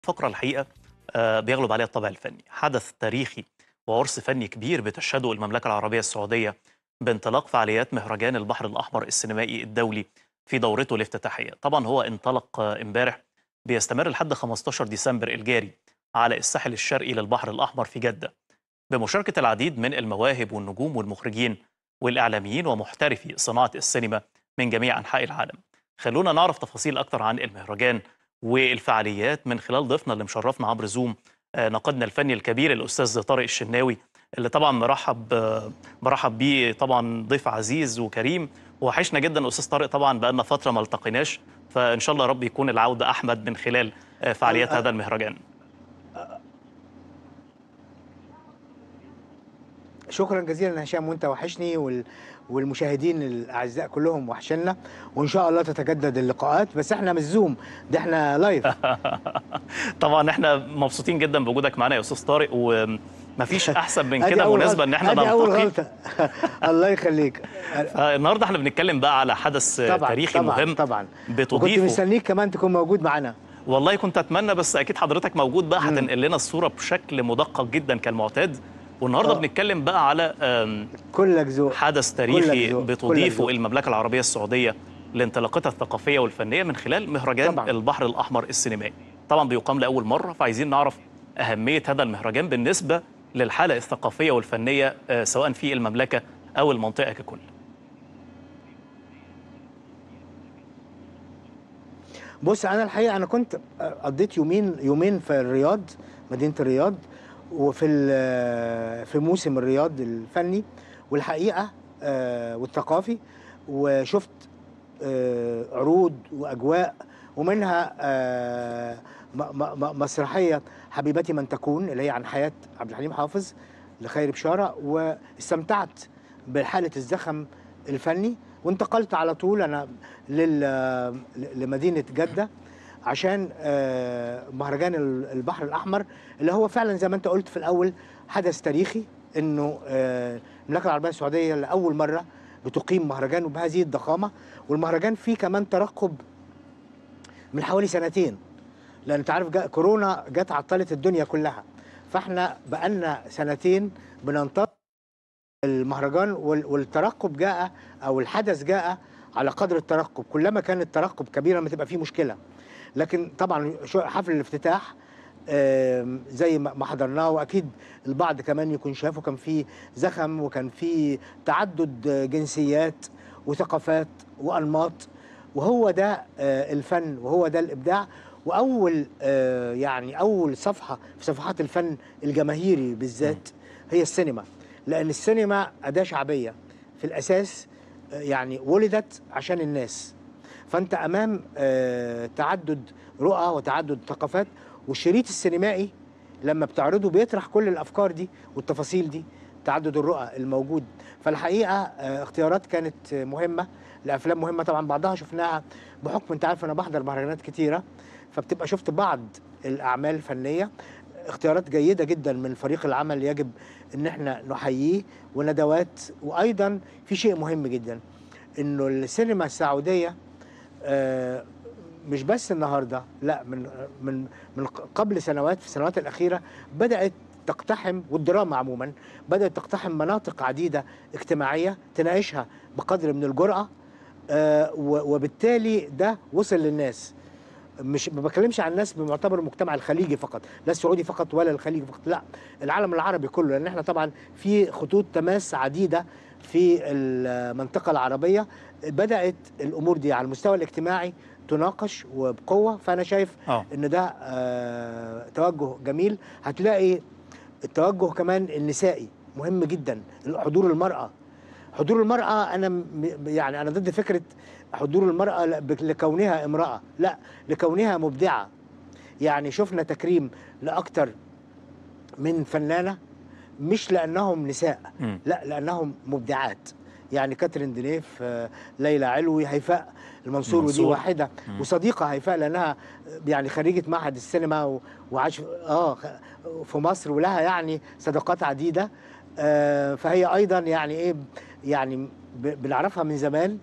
فقرة الحقيقة آه، بيغلب عليها الطابع الفني حدث تاريخي وعرس فني كبير بتشهده المملكة العربية السعودية بانطلاق فعاليات مهرجان البحر الأحمر السينمائي الدولي في دورته الافتتاحية طبعا هو انطلق آه، امبارح بيستمر لحد 15 ديسمبر الجاري على الساحل الشرقي للبحر الأحمر في جدة بمشاركة العديد من المواهب والنجوم والمخرجين والإعلاميين ومحترفي صناعة السينما من جميع أنحاء العالم خلونا نعرف تفاصيل أكتر عن المهرجان والفعاليات من خلال ضيفنا اللي مشرفنا عبر زوم آه، ناقدنا الفني الكبير الأستاذ طارق الشناوي اللي طبعا مرحب آه، مرحب بيه طبعا ضيف عزيز وكريم وحشنا جدا أستاذ طارق طبعا بقالنا فترة ما التقيناش فإن شاء الله يا رب يكون العودة أحمد من خلال آه، فعاليات أه- هذا المهرجان شكرا جزيلا هشام وانت وحشني وال... والمشاهدين الاعزاء كلهم وحشنا وان شاء الله تتجدد اللقاءات بس احنا مش زوم ده احنا لايف طبعا احنا مبسوطين جدا بوجودك معانا يا أستاذ طارق ومفيش أحسن من ادي كده أول مناسبة غلطة. إن احنا ادي اول نلتقي غلطه الله يخليك آه، النهارده احنا بنتكلم بقى على حدث آه، طبعا تاريخي طبعا مهم طبعا وكنت بتضيفه مستنيك كمان تكون موجود معانا والله كنت اتمنى بس اكيد حضرتك موجود بقى هتنقل لنا الصوره بشكل مدقق جدا كالمعتاد والنهارده آه. بنتكلم بقى على آم، كلك ذوق حدث كلك تاريخي ذوق، كلك بتضيفه ذوق. المملكه العربيه السعوديه لانطلاقتها الثقافيه والفنيه من خلال مهرجان طبعاً. البحر الاحمر السينمائي طبعا بيقام لاول مره فعايزين نعرف اهميه هذا المهرجان بالنسبه للحاله الثقافيه والفنيه آه، سواء في المملكه او المنطقه ككل بص انا الحقيقه انا كنت قضيت يومين يومين في الرياض مدينه الرياض وفي ال- في موسم الرياض الفني والحقيقه آه، والثقافي وشفت آه، عروض واجواء ومنها آه، م- م- م- مسرحيه حبيبتي من تكون اللي هي عن حياه عبد الحليم حافظ لخير بشاره واستمتعت بحاله الزخم الفني وانتقلت على طول انا لل لمدينه جده عشان آه، مهرجان ال- البحر الاحمر اللي هو فعلا زي ما انت قلت في الاول حدث تاريخي انه آه، المملكه العربيه السعوديه لاول مره بتقيم مهرجان بهذه الضخامه والمهرجان فيه كمان ترقب من حوالي سنتين لان انت عارف جا كورونا جت عطلت الدنيا كلها فاحنا بقالنا سنتين بننتظر المهرجان وال- والترقب جاء او الحدث جاء على قدر الترقب كلما كان الترقب كبيرا ما تبقى فيه مشكله لكن طبعا شو- حفل الافتتاح آم، زي ما ما حضرناه واكيد البعض كمان يكون شافه كان فيه زخم وكان فيه تعدد آه، جنسيات وثقافات وانماط وهو ده آه، الفن وهو ده الابداع واول آه، يعني اول صفحه في صفحات الفن الجماهيري بالذات هي السينما لان السينما اداه شعبيه في الاساس آه، يعني ولدت عشان الناس فانت امام آه، تعدد رؤى وتعدد ثقافات والشريط السينمائي لما بتعرضه بيطرح كل الافكار دي والتفاصيل دي تعدد الرؤى الموجود فالحقيقه آه، اختيارات كانت آه، مهمه لافلام مهمه طبعا بعضها شفناها بحكم انت عارف انا بحضر مهرجانات كتيره فبتبقى شفت بعض الاعمال الفنيه اختيارات جيده جدا من فريق العمل يجب ان احنا نحييه وندوات وايضا في شيء مهم جدا انه السينما السعوديه آه، مش بس النهارده لا من من من قبل سنوات في السنوات الاخيره بدات تقتحم والدراما عموما بدات تقتحم مناطق عديده اجتماعيه تناقشها بقدر من الجراه آه، و- وبالتالي ده وصل للناس مش ما بكلمش عن الناس بمعتبر المجتمع الخليجي فقط لا السعودي فقط ولا الخليجي فقط لا العالم العربي كله لان احنا طبعا في خطوط تماس عديده في المنطقه العربيه بدات الامور دي على المستوى الاجتماعي تناقش وبقوه فانا شايف اه ان ده آه، توجه جميل هتلاقي التوجه كمان النسائي مهم جدا حضور المراه حضور المراه انا م- يعني انا ضد فكره حضور المراه ل- بك- لكونها امراه لا لكونها مبدعه يعني شفنا تكريم لاكثر من فنانه مش لانهم نساء مم. لا لانهم مبدعات يعني كاترين دينيف آه، ليلى علوي هيفاء المنصور ودي منصور. واحده مم. وصديقه هيفاء لانها يعني خريجه معهد السينما و- وعاش اه خ- في مصر ولها يعني صداقات عديده آه، فهي ايضا يعني ايه يعني ب- بنعرفها من زمان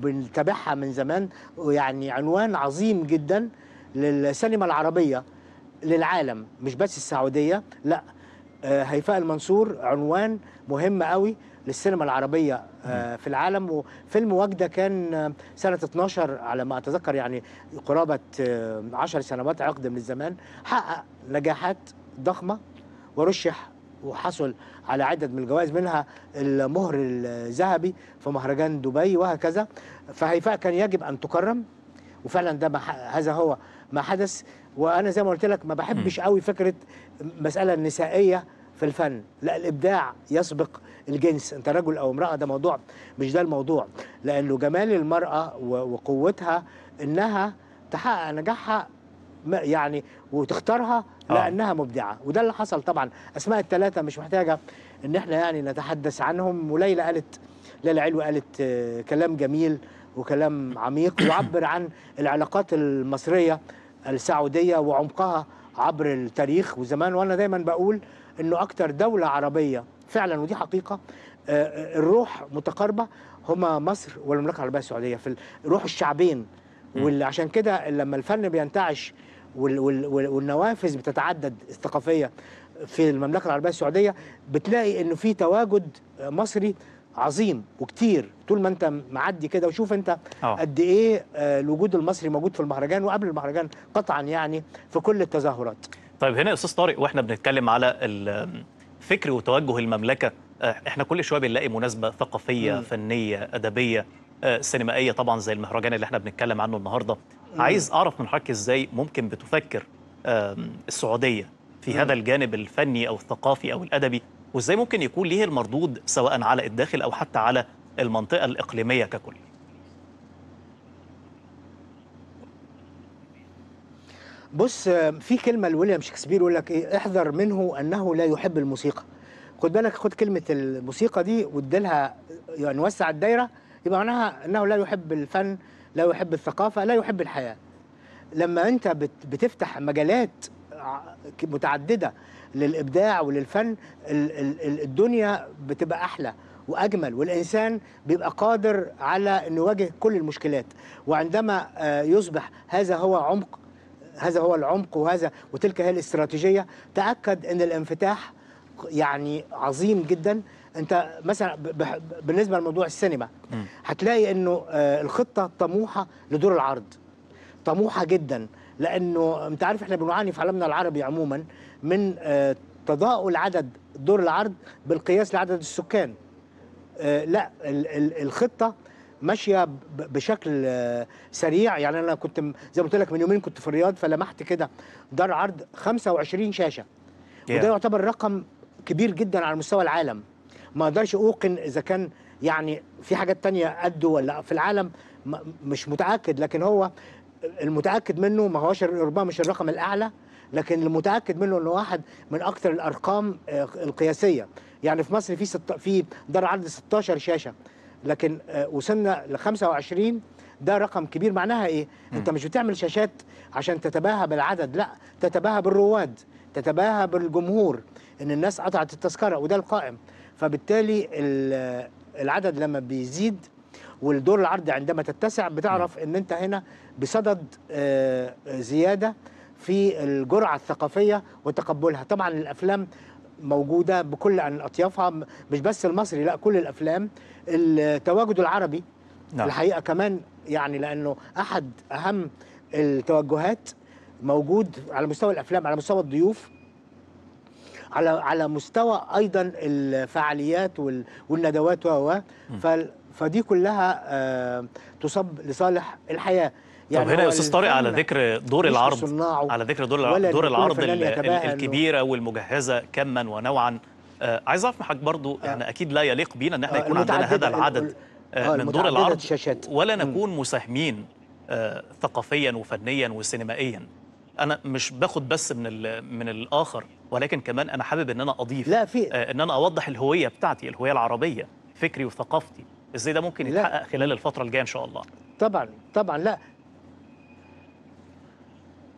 وبنتابعها من زمان ويعني عنوان عظيم جدا للسينما العربيه للعالم مش بس السعوديه لا آه، هيفاء المنصور عنوان مهم قوي للسينما العربيه آه، في العالم وفيلم وجده كان آه، سنه 12 على ما اتذكر يعني قرابه آه، 10 سنوات عقد من الزمان حقق نجاحات ضخمه ورشح وحصل على عدد من الجوائز منها المهر الذهبي في مهرجان دبي وهكذا فهيفاء كان يجب ان تكرم وفعلا ده ما ح- هذا هو ما حدث وانا زي ما قلت لك ما بحبش قوي فكره مساله النسائيه في الفن لا الابداع يسبق الجنس انت رجل او امراه ده موضوع مش ده الموضوع لانه جمال المراه و- وقوتها انها تحقق نجاحها ما- يعني وتختارها آه. لانها مبدعه وده اللي حصل طبعا اسماء الثلاثه مش محتاجه ان احنا يعني نتحدث عنهم وليلى قالت ليلى علوي قالت آه، كلام جميل وكلام عميق يعبر عن العلاقات المصريه السعوديه وعمقها عبر التاريخ وزمان وانا دايما بقول انه اكتر دوله عربيه فعلا ودي حقيقه آه، الروح متقاربه هما مصر والمملكه العربيه السعوديه في روح الشعبين واللي عشان كده لما الفن بينتعش وال- وال- وال- والنوافذ بتتعدد الثقافيه في المملكه العربيه السعوديه بتلاقي انه في تواجد مصري عظيم وكتير طول ما انت معدي كده وشوف انت آه. قد ايه آه، الوجود المصري موجود في المهرجان وقبل المهرجان قطعا يعني في كل التظاهرات طيب هنا يا استاذ طارق واحنا بنتكلم على ال- فكر وتوجه المملكه آه، احنا كل شويه بنلاقي مناسبه ثقافيه مم. فنيه ادبيه آه، سينمائيه طبعا زي المهرجان اللي احنا بنتكلم عنه النهارده عايز اعرف من حضرتك ازاي ممكن بتفكر آم، السعوديه في مم. هذا الجانب الفني او الثقافي او الادبي وازاي ممكن يكون ليه المردود سواء على الداخل او حتى على المنطقه الاقليميه ككل بص آه، في كلمه لويليام شكسبير يقول لك ايه احذر منه انه لا يحب الموسيقى خد بالك خد كلمه الموسيقى دي واديلها يعني وسع الدايره يبقى معناها انه لا يحب الفن لا يحب الثقافه لا يحب الحياه لما انت بت- بتفتح مجالات ع- متعدده للابداع وللفن ال- ال- ال- الدنيا بتبقى احلى واجمل والانسان بيبقى قادر على انه يواجه كل المشكلات وعندما آه، يصبح هذا هو عمق هذا هو العمق وهذا وتلك هي الاستراتيجيه تاكد ان الانفتاح يعني عظيم جدا انت مثلا ب- ب- بالنسبه لموضوع السينما مم. هتلاقي انه آه، الخطه طموحه لدور العرض طموحه جدا لانه انت عارف احنا بنعاني في عالمنا العربي عموما من آه، تضاؤل عدد دور العرض بالقياس لعدد السكان آه، لا ال- ال- الخطه ماشيه ب- بشكل آه، سريع يعني انا كنت م- زي ما قلت لك من يومين كنت في الرياض فلمحت كده دار عرض 25 شاشه وده Yeah. يعتبر رقم كبير جدا على مستوى العالم ما اقدرش اوقن اذا كان يعني في حاجات تانية قده ولا في العالم م- مش متاكد لكن هو المتاكد منه ما هوش ربما مش الرقم الاعلى لكن المتاكد منه انه واحد من اكثر الارقام آه، القياسيه يعني في مصر في ست في دار عرض 16 شاشه لكن آه، وصلنا ل 25 ده رقم كبير معناها ايه انت مش بتعمل شاشات عشان تتباهى بالعدد لا تتباهى بالرواد تتباهى بالجمهور ان الناس قطعت التذكره وده القائم فبالتالي ال- العدد لما بيزيد والدور العرض عندما تتسع بتعرف ان انت هنا بصدد آه، زياده في الجرعه الثقافيه وتقبلها طبعا الافلام موجوده بكل أن اطيافها م- مش بس المصري لا كل الافلام التواجد العربي نعم. الحقيقه كمان يعني لانه احد اهم التوجهات موجود على مستوى الافلام على مستوى الضيوف على على مستوى ايضا الفعاليات وال- والندوات و و فال- فدي كلها آه، تصب لصالح الحياه طب هنا يا هو استاذ طارق على الفن ذكر دور مش العرض لصناعه على ذكر دور ولا الع- دور إن كل العرض فنان ال- ال- يتباهى إنه- الكبيره والمجهزه كما ونوعا آه عايز اعرف من حضرتك برضو يعني اكيد لا يليق بينا ان احنا آه، يكون عندنا المتعددة- هذا العدد ال- آه آه، من دور المتعددة العرض الشاشات. ولا مم. نكون مساهمين آه ثقافيا وفنيا وسينمائيا انا مش باخد بس من ال- من الاخر ولكن كمان انا حابب ان انا اضيف لا في آه ان انا اوضح الهويه بتاعتي الهويه العربيه فكري وثقافتي ازاي ده ممكن لا. يتحقق خلال الفتره الجايه ان شاء الله طبعا طبعا لا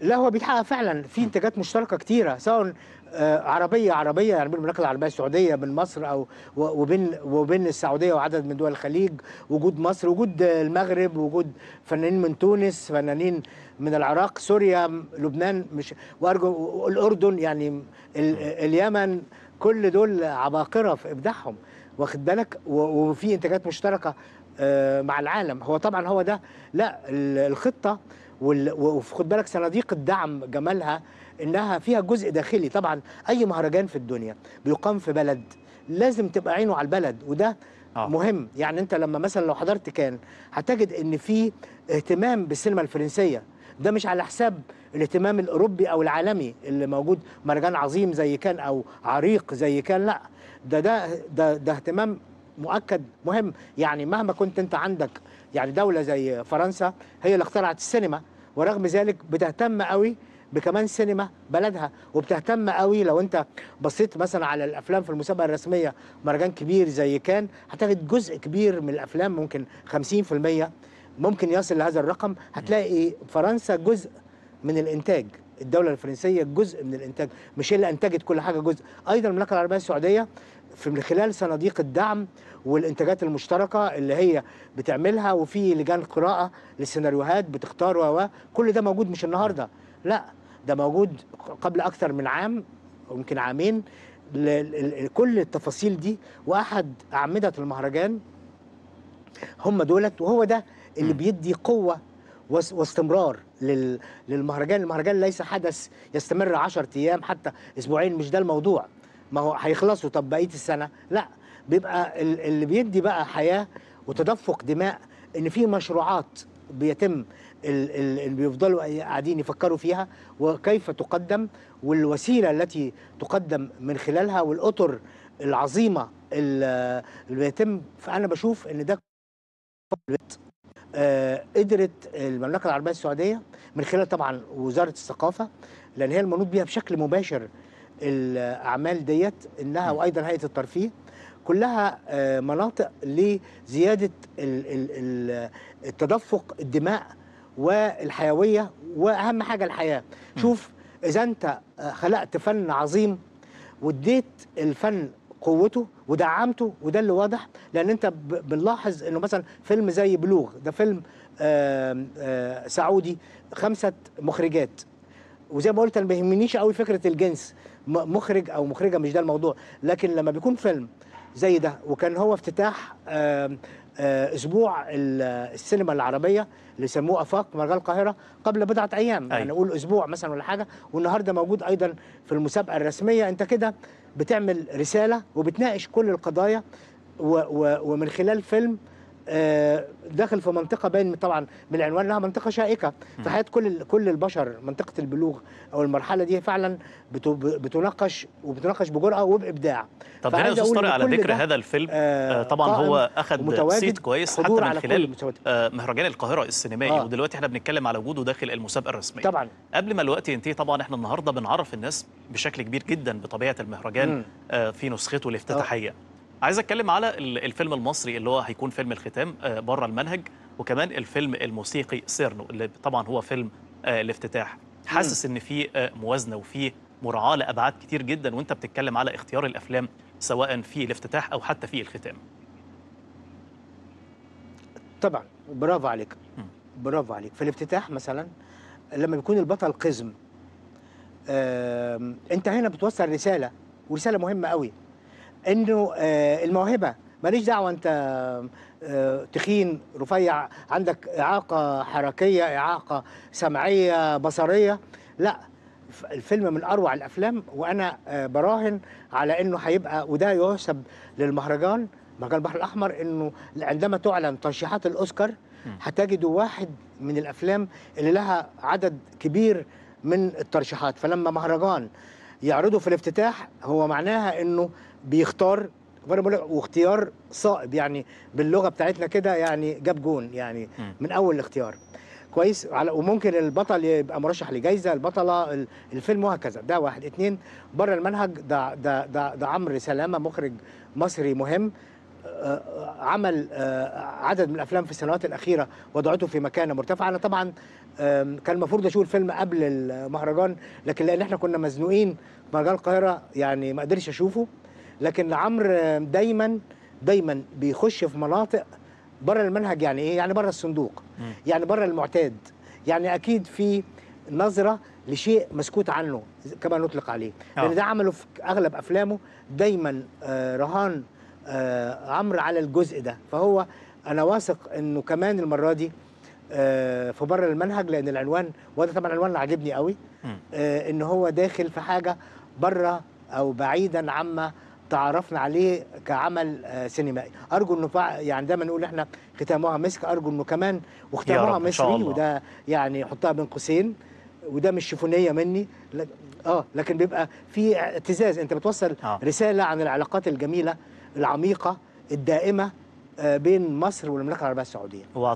لا هو بيتحقق فعلا في انتاجات مشتركه كتيره سواء آه، عربيه عربيه يعني بين المملكه العربيه السعوديه بين مصر او و- وبين وبين السعوديه وعدد من دول الخليج وجود مصر وجود المغرب وجود فنانين من تونس فنانين من العراق سوريا م- لبنان مش وارجو الاردن يعني ال- اليمن كل دول عباقره في ابداعهم واخد بالك و- وفي انتاجات مشتركه آه، مع العالم هو طبعا هو ده لا ال- الخطه وال- وخد بالك صناديق الدعم جمالها انها فيها جزء داخلي طبعا اي مهرجان في الدنيا بيقام في بلد لازم تبقى عينه على البلد وده آه. مهم يعني انت لما مثلا لو حضرت كان هتجد ان في اهتمام بالسينما الفرنسيه ده مش على حساب الاهتمام الاوروبي او العالمي اللي موجود مهرجان عظيم زي كان او عريق زي كان لا ده ده ده, ده اهتمام مؤكد مهم يعني مهما كنت انت عندك يعني دوله زي فرنسا هي اللي اخترعت السينما ورغم ذلك بتهتم قوي بكمان سينما بلدها وبتهتم قوي لو انت بصيت مثلا على الافلام في المسابقه الرسميه مهرجان كبير زي كان هتجد جزء كبير من الافلام ممكن 50% ممكن يصل لهذا الرقم هتلاقي فرنسا جزء من الانتاج الدوله الفرنسيه جزء من الانتاج مش هي اللي انتجت كل حاجه جزء ايضا المملكه العربيه السعوديه في من خلال صناديق الدعم والانتاجات المشتركه اللي هي بتعملها وفي لجان قراءه للسيناريوهات بتختار و كل ده موجود مش النهارده لا ده موجود قبل اكثر من عام او يمكن عامين ل- ل- كل التفاصيل دي واحد اعمده المهرجان هم دولت وهو ده اللي م. بيدي قوه واس- واستمرار لل- للمهرجان المهرجان ليس حدث يستمر 10 ايام حتى اسبوعين مش ده الموضوع ما هو هيخلصوا طب بقيه السنه لا بيبقى ال- اللي بيدي بقى حياه وتدفق دماء ان في مشروعات بيتم ال- ال- اللي بيفضلوا قاعدين يفكروا فيها وكيف تقدم والوسيله التي تقدم من خلالها والاطر العظيمه ال- اللي بيتم فانا بشوف ان ده آه، قدرت المملكه العربيه السعوديه من خلال طبعا وزاره الثقافه لان هي المنوط بيها بشكل مباشر الاعمال ديت انها م. وايضا هيئه الترفيه كلها آه، مناطق لزياده ال- ال- ال- التدفق الدماء والحيويه واهم حاجه الحياه م. شوف اذا انت آه، خلقت فن عظيم واديت الفن قوته ودعمته وده اللي واضح لان انت ب- بنلاحظ انه مثلا فيلم زي بلوغ ده فيلم آم، آه، سعودي خمسه مخرجات وزي ما قلت انا ما بيهمنيش قوي فكره الجنس م- مخرج او مخرجه مش ده الموضوع لكن لما بيكون فيلم زي ده وكان هو افتتاح آم، آه، اسبوع ال- السينما العربيه اللي يسموه افاق مهرجان القاهره قبل بضعه ايام أيوة. يعني نقول اسبوع مثلا ولا حاجه والنهارده موجود ايضا في المسابقه الرسميه انت كده بتعمل رساله وبتناقش كل القضايا و و ومن خلال فيلم آه، داخل في منطقه باين طبعا من العنوان انها منطقه شائكه م. في حياه كل كل البشر منطقه البلوغ او المرحله دي فعلا بت- بتناقش وبتناقش بجرأه وبابداع طب هنا يا فعايز استاذ أقول طارق إن على كل ذكر ده، هذا الفيلم آه، آه، طبعا قائم هو اخذ ومتواجد صيت كويس حتى حضور من على كل خلال المستويات. آه، مهرجان القاهره السينمائي آه. ودلوقتي احنا بنتكلم على وجوده داخل المسابقه الرسميه طبعا قبل ما الوقت ينتهي طبعا احنا النهارده بنعرف الناس بشكل كبير جدا بطبيعه المهرجان مم. آه، في نسخته الافتتاحيه عايز اتكلم على ال- الفيلم المصري اللي هو هيكون فيلم الختام آه، بره المنهج وكمان الفيلم الموسيقي سيرنو اللي طبعا هو فيلم آه، الافتتاح حاسس ان في آه، موازنه وفي مراعاه لابعاد كتير جدا وانت بتتكلم على اختيار الافلام سواء في الافتتاح او حتى في الختام طبعا برافو عليك م. برافو عليك في الافتتاح مثلا لما بيكون البطل قزم آم، انت هنا بتوصل رساله ورساله مهمه قوي انه آه، الموهبه ماليش دعوه انت آه، تخين رفيع عندك اعاقه حركيه اعاقه سمعيه بصريه لا ف- الفيلم من اروع الافلام وانا آه، براهن على انه هيبقى وده يحسب للمهرجان مهرجان البحر الاحمر انه عندما تعلن ترشيحات الاوسكار هتجدوا واحد من الافلام اللي لها عدد كبير من الترشيحات فلما مهرجان يعرضه في الافتتاح هو معناها انه بيختار وانا بقول لك واختيار صائب يعني باللغه بتاعتنا كده يعني جاب جون يعني مم. من اول الاختيار كويس على وممكن البطل يبقى مرشح لجائزه البطله ال- الفيلم وهكذا ده واحد اتنين بره المنهج ده ده ده, ده عمرو سلامه مخرج مصري مهم آه، عمل آه، عدد من الافلام في السنوات الاخيره وضعته في مكانه مرتفعه انا طبعا آم، كان المفروض اشوف الفيلم قبل المهرجان لكن لان احنا كنا مزنوقين في مهرجان القاهره يعني ما قدرش اشوفه لكن عمرو آم، دايما دايما بيخش في مناطق بره المنهج يعني ايه يعني بره الصندوق مم. يعني بره المعتاد يعني اكيد في نظره لشيء مسكوت عنه كما نطلق عليه آه. لان ده عمله في اغلب افلامه دايما آه، رهان آه، عمرو على الجزء ده فهو انا واثق انه كمان المره دي آه، في بره المنهج لان العنوان وده طبعا عنوان عاجبني قوي مم. آه، ان هو داخل في حاجه بره او بعيدا عما تعرفنا عليه كعمل آه، سينمائي ارجو انه فع- يعني دايما نقول احنا ختامها مسك ارجو انه كمان وختامها رب، إن شاء مصري الله. وده يعني حطها بين قوسين وده مش شيفونيه مني لا- اه لكن بيبقى في اعتزاز انت بتوصل آه. رساله عن العلاقات الجميله العميقه الدائمه آه، بين مصر والمملكه العربيه السعوديه